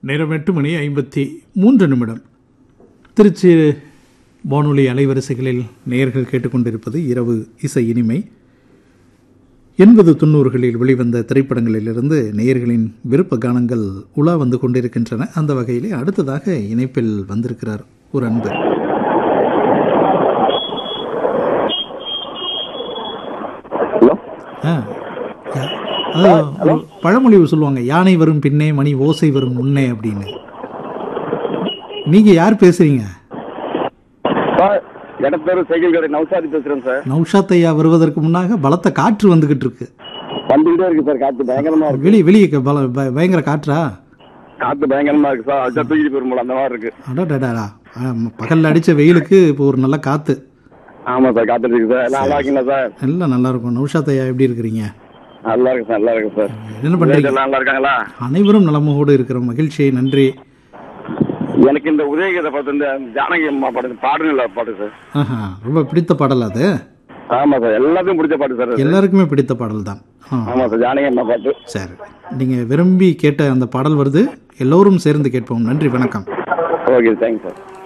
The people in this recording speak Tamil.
நேரம் எட்டு மணி ஐம்பத்தி மூன்று நிமிடம் திருச்சி வானொலி அலைவரிசைகளில் நேயர்கள் கேட்டுக்கொண்டிருப்பது இரவு இசை இனிமை எண்பது தொண்ணூறுகளில் வெளிவந்த திரைப்படங்களிலிருந்து நேயர்களின் விருப்ப கானங்கள் உலா வந்து கொண்டிருக்கின்றன அந்த வகையிலே அடுத்ததாக இணைப்பில் வந்திருக்கிறார் ஒரு அன்பர் ஹலோ ஆ, யா- அதாவது ஒரு பழமொழி சொல்லுவாங்க யானை வரும் பின்னே மணி ஓசை வரும் முன்னே அப்படின்னு நீங்க யார் பேசுறீங்க சார் எடப்பேரு சைக்கிள் கடை நவசாரி பேசுறேன் சார் நௌஷாத் ஐயா வருவதற்கு முன்னாக பலத்த காற்று வந்துகிட்டு இருக்கு வந்துகிட்டே இருக்கு சார் காத்து பயங்கரமா இருக்கு வெளியே வெளியே க- பல ப- பயங்கர காற்றா காத்து பயங்கரமா இருக்கு சார் அஜா தூக்கிட்டு போயிருமோல அந்த மாதிரி இருக்கு அடடடா பகல்ல அடிச்ச வெயிலுக்கு இப்போ ஒரு நல்ல காத்து ஆமா சார் காத்து இருக்கு சார் எல்லாம் நல்லா இருக்கீங்களா சார் எல்லாம் நல்லா இருக்கும் நௌஷாத் ஐயா எப்படி இருக்கிறீங்க நல்லா இருக்கு சார் நல்லா இருக்கு சார் என்ன பண்றீங்க எல்லாம் நல்லா இருக்காங்களா அனைவரும் நலமோடு இருக்கிற மகிழ்ச்சி நன்றி எனக்கு இந்த உதயகீதை பார்த்து இந்த ஜானகி அம்மா பாட்டு பாடுங்களா பாட்டு சார் ஆஹா ரொம்ப பிடித்த பாடல் அது ஆமா சார் எல்லாத்தையும் பிடிச்ச பாட்டு சார் அது. எல்லாருக்குமே பிடித்த பாடல் தான் ஆ ஆமா சார் ஜானகி அம்மா பாட்டு சரி நீங்கள் விரும்பி கேட்ட அந்த பாடல் வருது எல்லோரும் சேர்ந்து கேட்போம் நன்றி வணக்கம் ஓகே தேங்க்ஸ் சார்